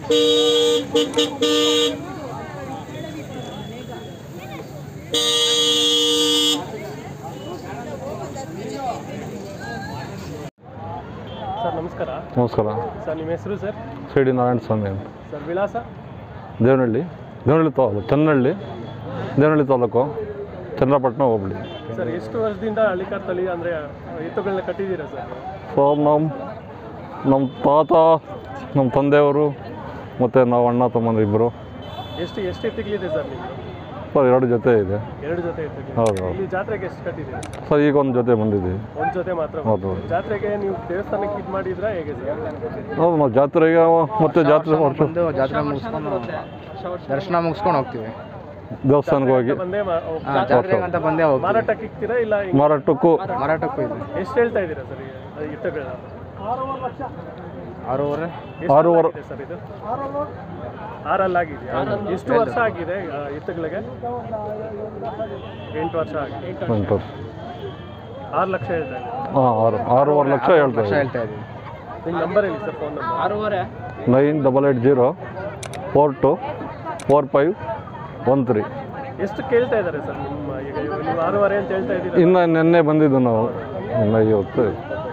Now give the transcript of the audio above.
Sir ನಮಸ್ಕಾರ ನಮಸ್ಕಾರ sir ನಿಮ್ಮ ಹೆಸರು sir C D Narayana Swamy ಅಂತ ಸರ್ ವಿಳಾಸ ದೇವನಹಳ್ಳಿ ದೇವನಹಳ್ಳಿ ತಾಲೂಕು ಚನ್ನಹಳ್ಳಿ ದೇವನಹಳ್ಳಿ ತಾಲೂಕು ಚನ್ನಪಟ್ಟಣ ಹೋಬಳಿ ಸರ್ ಎಷ್ಟು ವರ್ಷದಿಂದ ಹಳ್ಳಿಕಾರ್ ತಳಿ ಅಂದರೆ ಎತ್ತುಗಳನ್ನ ಕಟ್ಟಿದ್ದೀರಾ ಸರ್ ಸೊ ನಮ್ಮ ನಮ್ಮ ತಾತ ನಮ್ಮ ತಂದೆಯವರು ಮತ್ತು ನಾವು ಅಣ್ಣ ತಮ್ಮಂದು ಇಬ್ಬರು ಎಷ್ಟು ಎಷ್ಟು ಎತ್ತುಗಳಿದೆ ಸರ್ ನಿಮ್ಮದು ಸರ್ ಎರಡು ಜೊತೆ ಇದೆ ಎರಡು ಜೊತೆ ಎತ್ತುಗಳು ಹೌದು ಹೌದು ಇಲ್ಲಿ ಜಾತ್ರೆಗೆ ಎಷ್ಟು ಕಟ್ಟಿದ್ದೀರಾ ಸರ್ ಈಗ ಒಂದು ಜೊತೆ ಬಂದಿದ್ದೀವಿ ಒಂದು ಜೊತೆ ಮಾತ್ರ ಹೌದು ಜಾತ್ರೆಗೆ ನೀವು ದೇವಸ್ಥಾನಕ್ಕೆ ಇದು ಮಾಡಿದ್ರಾ ಹೇಗೆ ಸರ್ ಹೌದು ನಾವು ಜಾತ್ರೆಗೆ ಮತ್ತೆ ಜಾತ್ರೆ ವರ್ಷ ಬಂದು ಜಾತ್ರೆ ಮುಗಿಸ್ಕೊಂಡು ದರ್ಶನ ಮುಗಿಸ್ಕೊಂಡು ಹೋಗ್ತೀವಿ ದೇವಸ್ಥಾನಕ್ಕೆ ಹೋಗಿ ಬಂದೇ ಮಾ- ಓ, ಹಾ, ಜಾತ್ರೆಗೆ ಅಂತ ಬಂದೇ ಹೋಗ್ತೀವಿ ಮಾರಾಟಕ್ಕೆ ಇಕ್ತೀರಾ ಇಲ್ಲ ಹಿಂಗೆ? ಮಾರಾಟಕ್ಕೂ ಮಾರಾಟಕ್ಕೂ ಇದೆ ಎಷ್ಟು ಹೇಳ್ತಾ ಇದ್ದೀರಾ ಸರ್ ಈ ಎತ್ತುಗಳನ್ನ ಆರೂವರೆ ಎಷ್ಟು ಆರೂವರೆ. ಆಗಿದೆ ಸರ್ ಇದು ಆರಲ್ಲಾಗಿದೆಯಾ ಎಷ್ಟು ವರ್ಷ ಆಗಿದೆ ಆ, ಎತ್ತುಗಳಿಗೆ ಎಂಟು ವರ್ಷ ಆಗಿದೆ ಎಂಟು ವರ್ಷ ಆರು ಲಕ್ಷ ಹೇಳ್ತಾ ಇದ್ದಾರೆ ಹಾಂ ಆರು ಆರೂವರೆ ಲಕ್ಷ ಹೇಳ್ತಾ ಲಕ್ಷ ಇದ್ದೀವಿ ಹೇಳ್ತಾ ಇದ್ದೀವಿ ನಿಮ್ಮ ನಂಬರ್ ಹೇಳಿ ಸರ್ ಫೋನ್ ನಂಬರ್ ಆರೂವರೆ nine double eight zero four two four five one three ಎಷ್ಟು ಕೇಳ್ತಾ ಇದ್ದಾರೆ ಸರ್ ನಿಮ್ಮ ಈಗ ನೀವು ಆರೂವರೆ ಅಂತ ಹೇಳ್ತಾ ಇದ್ದೀರಾ ಇನ್ನು ನಿನ್ನೆ ಬಂದಿದ್ದು ನಾವು ಇನ್ನು ಇವತ್ತು